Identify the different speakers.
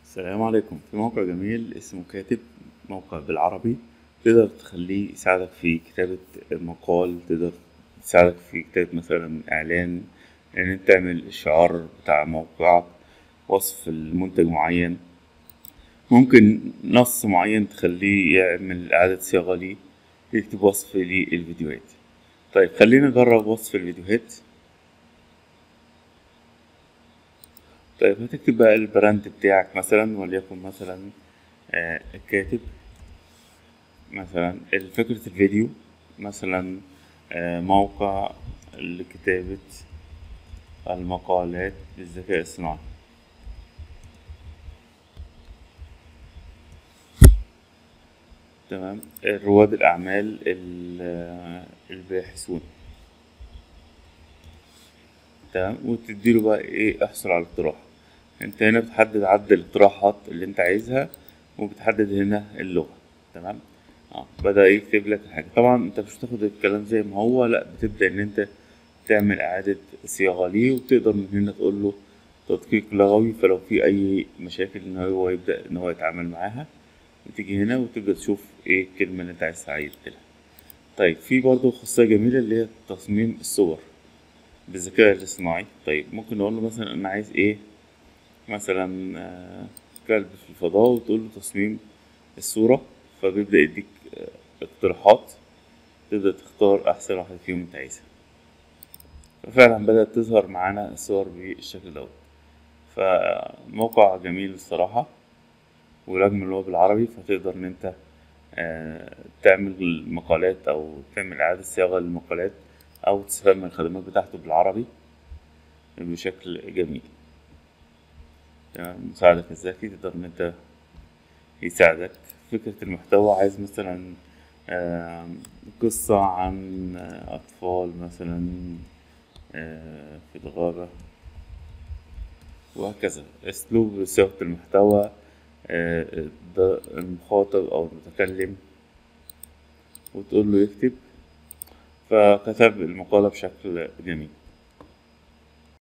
Speaker 1: السلام عليكم في موقع جميل اسمه كاتب موقع بالعربي تقدر تخليه يساعدك في كتابة مقال تقدر تساعدك في كتابة مثلا إعلان إن أنت تعمل الشعار بتاع موقعك وصف المنتج معين ممكن نص معين تخليه يعمل إعادة صياغة ليه يكتب وصف للفيديوهات طيب خلينا نجرب وصف الفيديوهات طيب هتكتب بقى البراند بتاعك مثلا وليكن مثلا آه، الكاتب مثلا فكرة الفيديو مثلا آه، موقع لكتابة المقالات بالذكاء الصناعي تمام رواد الأعمال ال- الباحثون تمام وتديله بقى ايه احصل على الاقتراح انت هنا بتحدد عدد الاقتراحات اللي انت عايزها وبتحدد هنا اللغة تمام اه بدأ يكتب لك الحاجة طبعا انت مش بتاخد الكلام زي ما هو لا بتبدأ ان انت تعمل اعادة صياغة ليه وتقدر من هنا تقول له تدقيق لغوي فلو في اي مشاكل ان هو يبدأ ان هو يتعامل معاها وتيجي هنا وتبدأ تشوف ايه الكلمة اللي انت عايز تعيد لها طيب في برضه خاصية جميلة اللي هي تصميم الصور بالذكاء الاصطناعي طيب ممكن نقول له مثلا انا عايز ايه مثلا آه، كلب في الفضاء وتقول له تصميم الصورة فبيبدأ يديك آه، اقتراحات تبدأ تختار أحسن واحدة فيهم أنت عايزها ففعلا بدأت تظهر معانا الصور بالشكل دوت فموقع جميل الصراحة ورغم اللي هو بالعربي فتقدر إن أنت آه، تعمل مقالات أو تعمل إعادة صياغة للمقالات أو تستفاد من الخدمات بتاعته بالعربي بشكل جميل تمام مساعدك الذكي تقدر إن أنت يساعدك فكرة المحتوى عايز مثلا آم، قصة عن آه، أطفال مثلا آه، في الغابة وهكذا أسلوب صياغة المحتوى آه، ده المخاطب أو المتكلم وتقول له يكتب فكتب المقالة بشكل جميل